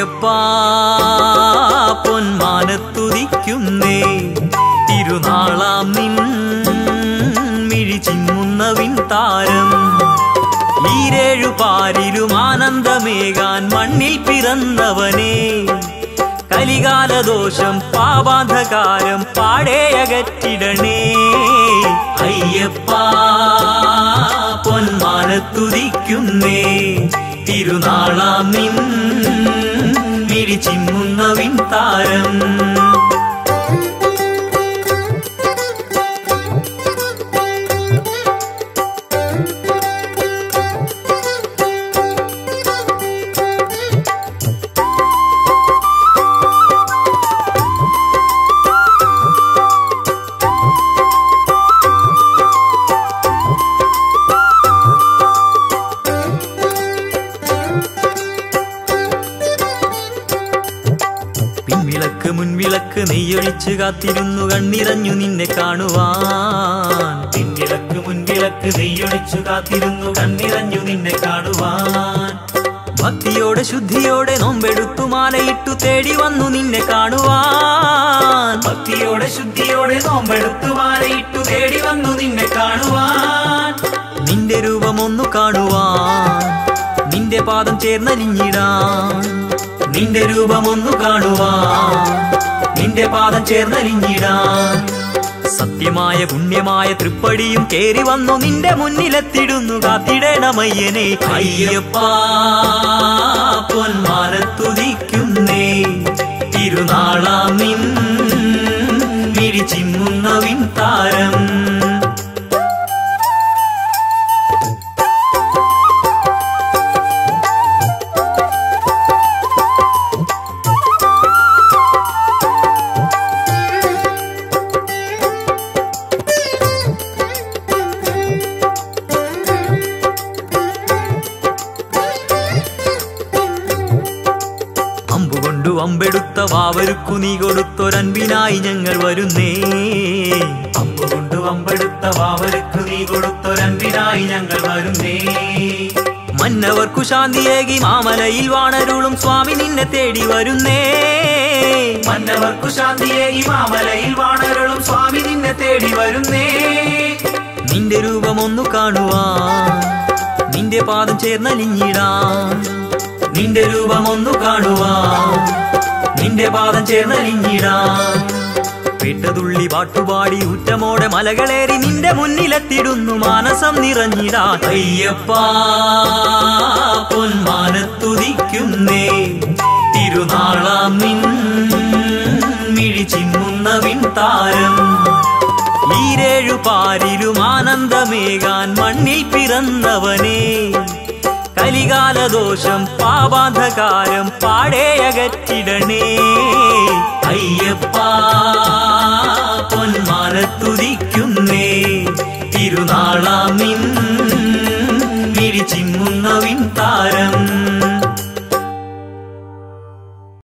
അയ്യപ്പ പൊന്മാനത്തുദിക്കുന്നേ തിരുനാളാം നിൻ മിഴി ചിമ്മുന്നവിൻ താരം ഈരേഴു പാരിലും ആനന്ദമേകാൻ മണ്ണിൽ പിറന്നവനേ കലികാലദോഷം പാപാന്ധകാരം പാടേയകറ്റിടണേ അയ്യപ്പ പൊന്മാനത്തുദിക്കുന്നേ തിരുനാളാം നിൻ മിഴി ചിമ്മുന്നവിൻ താരം പിൻവിളക്ക് മുൻവിളക്ക് നെയ്യൊഴിച്ചു കാത്തിരുന്നു കണ്ണിറഞ്ഞു നിന്നെ കാണുവാൻ പിൻവിളക്ക് മുൻവിളക്ക് നെയ്യൊഴിച്ചു കാത്തിരുന്നു കണ്ണിറഞ്ഞു നിന്നെ കാണുവാൻ ഭക്തിയോടെ ശുദ്ധിയോടെ നോമ്പെടുത്തു മാലയിട്ടു തേടി വന്നു നിന്നെ കാണുവാൻ ഭക്തിയോടെ ശുദ്ധിയോടെ നോമ്പെടുത്തു മാലയിട്ടു തേടി വന്നു നിന്നെ കാണുവാൻ നിന്റെ രൂപമൊന്നു കാണുവാൻ നിന്റെ പാദം ചേർന്നലിഞ്ഞിടാൻ നിന്റെ രൂപമൊന്നു കാണുവാൻ നിന്റെ പാദം ചേർന്നലിഞ്ഞിടാൻ സത്യമായ പുണ്യമായ തൃപ്പടിയും കേറി വന്നു നിന്റെ മുന്നിലെത്തിടുന്നു കാത്തിടണമയ്യനെ അയ്യപ്പ പൊന്മാനത്തുദിക്കുന്നേ തിരുനാളാം നിൻ വിരിച്ചിമ്മുന്നവിൻ താരം അമ്പുകൊണ്ടു അമ്പെടുത്ത വാവരുക്കു നീ കൊടുത്തൊരൻപിനായി ഞങ്ങൾ വരുന്നേ അമ്പുകൊണ്ടു അമ്പെടുത്ത വാവരുക്കു നീ കൊടുത്തൊരൻപിനായി ഞങ്ങൾ വരുന്നേ മന്നവർക്കു ശാന്തിയേകി മാമലയിൽ വാണരുളും സ്വാമി നിന്നെ തേടി വരുന്നേ മന്നവർക്കു ശാന്തിയേകി മാമലയിൽ വാണരുളും സ്വാമി നിന്നെ തേടി വരുന്നേ നിന്റെ രൂപമൊന്നു കാണുവാൻ നിന്റെ പാദം ചേർന്നലിഞ്ഞിടാൻ നിന്റെ രൂപമൊന്നു കാണുവാൻ നിന്റെ പാദം ചേർന്നലിഞ്ഞിടാൻ പേട്ടതുള്ളി പാട്ടുപാടി ഉറ്റമോടെ മലകളേറി നിന്റെ മുന്നിലെത്തിടുന്നു മാനസം നിറഞ്ഞിടാൻ അയ്യപ്പ പൊന്മാനത്തുദിക്കുന്നേ തിരുനാളാം നിൻ മിഴി ചിമ്മുന്നവിൻ താരം ഈരേഴു പാരിലും ആനന്ദമേകാൻ മണ്ണിൽ പിറന്നവനേ കലികാലദോഷം പാപാന്ധകാരം പാടേയകറ്റിടണേ